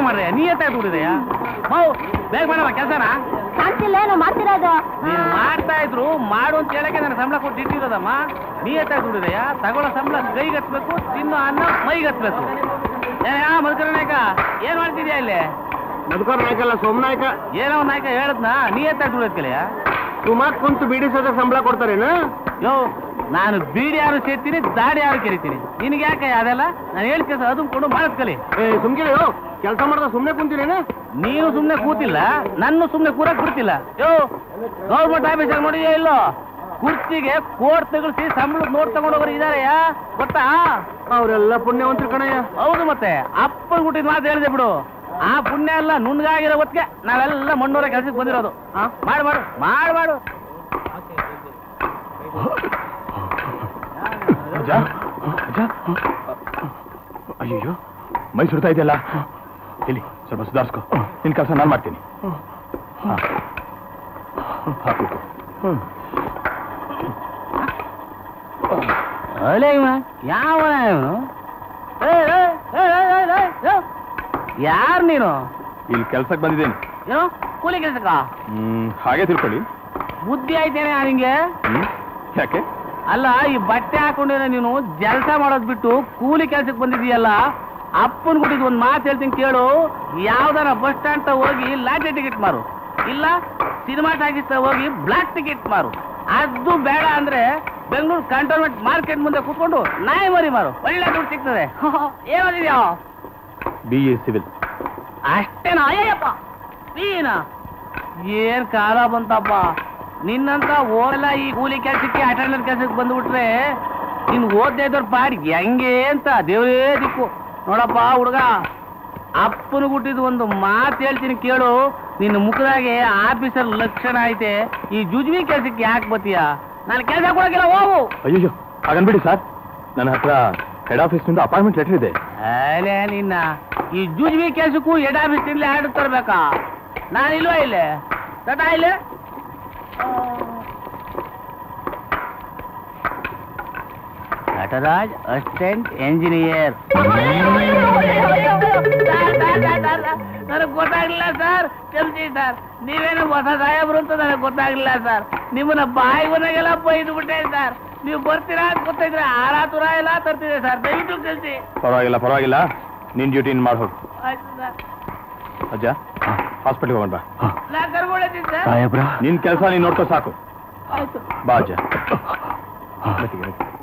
ಮಾಡ್ರೆ ನೀ ಎತ್ತ ದುಡಿದೆಯಾ ಮೌ ಬೇಗ ಮಾಡಲ್ಲ ಕೆಲಸನ ಕಾಣ್ತಿಲ್ಲ ಏನೋ ಮಾಡ್ತಿರೋದು ನೀನ್ ಮಾಡ್ತಾ ಇದ್ರು ಮಾಡು ಅಂತ ಹೇಳಕ್ಕೆ ನಾನು ಸಂಬಳ ಕೊಟ್ಟು ಇಟ್ಟಿರೋದಮ್ಮ ನೀ ಎತ್ತ ದುಡಿದೆಯಾ ತಗೊಳ್ಳೋ ಸಂಬಳ ಕೈಗತ್ಬೇಕು ತಿನ್ನೋ ಅನ್ನ ಮೈಗತ್ಬೇಕು ಏ ಮಧುಕರ ನಾಯಕ ಏನ್ ಮಾಡ್ತಿದ್ಯಾ ಇಲ್ಲಿ ಮಧುಕರ ನಾಯಕ ಅಲ್ಲ ಸೋಮನಾಯಕ ಏನೋ ಒಂದ್ ನಾಯಕ ಹೇಳದ್ನ ನೀ ಎತ್ತ ದುಡಿಯೋದ್ ಕಲಿಯಾ ಸುಮಾರು ಕುಂತು ಬಿಡಿಸೋದ ಸಂಬಳ ಕೊಡ್ತಾರೇನು ಯೋ ನಾನು ಬೀಡಿ ಯಾರು ಸೇರ್ತೀನಿ ದಾಡಿ ಯಾರು ಕೆರಿತೀನಿ ನಿನಗೆ ಯಾಕೆ ಅದೆಲ್ಲ ನಾನು ಹೇಳ್ತೀನಿ ಅದನ್ನ ಕೊಂಡು ಮಾಡದ್ ಕಲಿ ಏ ಸುಮ್ಕಿರಿ ಕೆಲಸ ಮಾಡ್ದ ಸುಮ್ಮನೆ ಕುಂತೀರೇನು ನೀನು ಸುಮ್ನೆ ಕೂತಿಲ್ಲ ನನ್ನ ಸುಮ್ನೆ ಕೂರಕ್ ಬಿಡ್ತಿಲ್ಲ ಯೋ ಗೌರ್ಮೆಂಟ್ ಆಫೀಸರ್ ನೋಡಿಯೋ ಇಲ್ಲೋ ಕುರ್ಚಿಗೆ ಕೋಟ್ ತಗಲ್ಸಿ ಸಂಬಳದ ನೋಟ್ ತಗೊಂಡೋಗ್ರು ಇದಾರೆಯಾ ಗೊತ್ತಾ ಅವರೆಲ್ಲ ಪುಣ್ಯವಂತರು ಕಣಯ್ಯ ಹೌದು ಮತ್ತೆ ಅಪ್ಪನ್ ಹುಟ್ಟಿದ ಮಾತು ಹೇಳಿದೆ ಬಿಡು ಆ ಪುಣ್ಯ ಎಲ್ಲ ನುಣ್ಣಗಾಗಿರೋ ಹೊತ್ತಿಗೆ ನಾವೆಲ್ಲ ಮಣ್ಣೂರ ಕೆಲ್ಸಕ್ಕೆ ಬಂದಿರೋದು ಆ, ಮಾಡು ಮಾಡು ಮಾಡು ಮಾಡು ಅಜ್ಜ ಅಜ್ಜ ಅಯ್ಯಯ್ಯೋ ಮೈ ಸುಡ್ತಾ ಇದೆಯಲ್ಲ ಇಲ್ಲಿ ಸ್ವಲ್ಪ ಸುಧಾರಿಸ್ಕೊ ನಿನ್ ಕೆಲಸ ನಾನು ಮಾಡ್ತೀನಿ ಹಾ. ಹಾಕು ಅಲೇ ಇವ ಯಾವ ಇವನು ಯಾರು ನೀನು ಇಲ್ಲಿ ಕೆಲ್ಸಕ್ಕೆ ಬಂದಿದ್ದೇನೆ ಏನೋ ಕೂಲಿ ಕೆಲ್ಸಕ್ಕ ಹ್ಮ್ ಹಾಗೆ ತಿಳ್ಕೊಳ್ಳಿ ಬುದ್ಧಿ ಆಯ್ತೇನೆ ನಿಂಗೆ ಹ್ಮ್ ಯಾಕೆ ಅಲ್ಲ ಈ ಬಟ್ಟೆ ಹಾಕೊಂಡಿರೋ ನೀನು ಜಲಸ ಮಾಡೋದ್ ಬಿಟ್ಟು ಕೂಲಿ ಕೆಲ್ಸಕ್ಕೆ ಬಂದಿದೀಯಲ್ಲ ಅಪ್ಪನ್ ಗುಟ್ಟಿದ್ ಒಂದ್ ಮಾತು ಹೇಳ್ತೀನಿ ಕೇಳು ಯಾವ್ದಾರ ಬಸ್ ಸ್ಟ್ಯಾಂಡ್ ತ ಹೋಗಿ ಲಾಟರಿ ಟಿಕೆಟ್ ಮಾರು ಇಲ್ಲ ಸಿನಿಮಾ ಟಾಕೀಸ್ ತ ಹೋಗಿ ಬ್ಲಾಕ್ ಟಿಕೆಟ್ ಮಾರು ಅದು ಬೇಡ ಅಂದ್ರೆ ಬೆಂಗಳೂರು ಕಂಟೋನ್ಮೆಂಟ್ ಮಾರ್ಕೆಟ್ ಮುಂದೆ ಕೂತ್ಕೊಂಡು ನಾಯಿ ಮರಿ ಮಾರು ಒಳ್ಳೆ ದುಡ್ಡು ಸಿಗ್ತದೆ ಏನಿದ್ಯೋ ಬಿ ಎ ಸಿವಿಲ್ ಅಷ್ಟೇನಾ ಅಯ್ಯಪ್ಪ ನೀನ ಏನ್ ಕಾಲ ಬಂತಪ್ಪ ನಿನ್ನಂತ ಓದಲ್ಲ ಈ ಕೂಲಿ ಕೆಲ್ಸಕ್ಕೆ ಅಟೆಂಡರ್ ಕೆಲ್ಸಕ್ಕೆ ಬಂದ್ಬಿಟ್ರೆ ನೀನ್ ಓದ್ದೇ ಇದ್ದವ್ರ ಪಾಡಿ ಹೆಂಗೆ ಅಂತ ದೇವರೇ ದಿಕ್ಕು ನೋಡಪ್ಪ ಹುಡುಗ ಅಪ್ಪನ ಹುಟ್ಟಿದ ಒಂದು ಮಾತು ಹೇಳ್ತೀನಿ ಕೇಳು ನಿನ್ನ ಮುಖದಾಗೆ ಆಫೀಸರ್ ಲಕ್ಷಣ ಐತೆ ಈ ಜುಜ್ವಿ ಕೆಲ್ಸಕ್ಕೆ ಯಾಕೆ ಬತ್ತೀಯ ನಾನು ಕೆಲಸ ಕೊಡಕ್ಕಿಲ್ಲ ಹೋಗು ಅಯ್ಯಯ್ಯೋ ಹಾಗನ್ಬಿಡಿ ಸರ್ ನನ್ನ ಹತ್ರ ಹೆಡ್ ಆಫೀಸ್ನಿಂದ ಅಪಾಯಿಂಟ್ಮೆಂಟ್ ಲೆಟರ್ ಇದೆ ಅಲೇ ನಿನ್ನ ಈ ಜುಜ್ವಿ ಕೆಲ್ಸಕ್ಕೂ ಹೆಡ್ ಆಫೀಸ್ ತಿನ್ಲಿ ಆರ್ಡರ್ ತರ್ಬೇಕಾ ನಾನು ಇಲ್ವಾ ಇಲ್ಲೇ ತಟ ಇಲ್ಲೇ ನಟರಾಜ್ ಅಸಿಸ್ಟೆಂಟ್ ಎಂಜಿನಿಯರ್ ನನಗೆ ಗೊತ್ತಾಗ್ಲಿಲ್ಲ ಸರ್ ಕ್ಷಮಿಸಿ ಸರ್ ನೀವೇನು ಹೊಸ ಸಾಹೇಬ್ರು ಅಂತ ನನಗೆ ಗೊತ್ತಾಗ್ಲಿಲ್ಲ ಸರ್ ನಿಮ್ಮನ್ನ ಬಾಯಿ ಮನೆಗೆಲ್ಲ ಬೈದು ಬಿಟ್ಟೆ ಸರ್ ನೀವು ಬರ್ತೀರಾ ಅಂತ ಗೊತ್ತಿದ್ರೆ ಆರ ತುರ ಎಲ್ಲ ತರ್ತಿದೆ ಸರ್ ದಯವಿಟ್ಟು ಕಳಿಸಿ ಪರವಾಗಿಲ್ಲ ಪರವಾಗಿಲ್ಲ ನಿನ್ ಡ್ಯೂಟಿ ಮಾಡಿ ಹೋಗು ಆಯ್ತು ಸರ್ ಅಜ್ಜ ಹಾಸ್ಪಿಟ್ಲ್ಗೆ ಹೋಗೋಣ ಬಾ ನಾ ಕರ್ಕೊಂಡಿದ್ದೀನಿ ಸರ್ ಸಾಹೇಬ್ರ ನಿನ್ ಕೆಲಸ ನೀನ್ ನೋಡ್ಕೋ ಸಾಕು ಆಯ್ತು ಬಾ ಅಜ್ಜ ಮೆತ್ತಿಗೆ, ಮೆತ್ತಿಗೆ.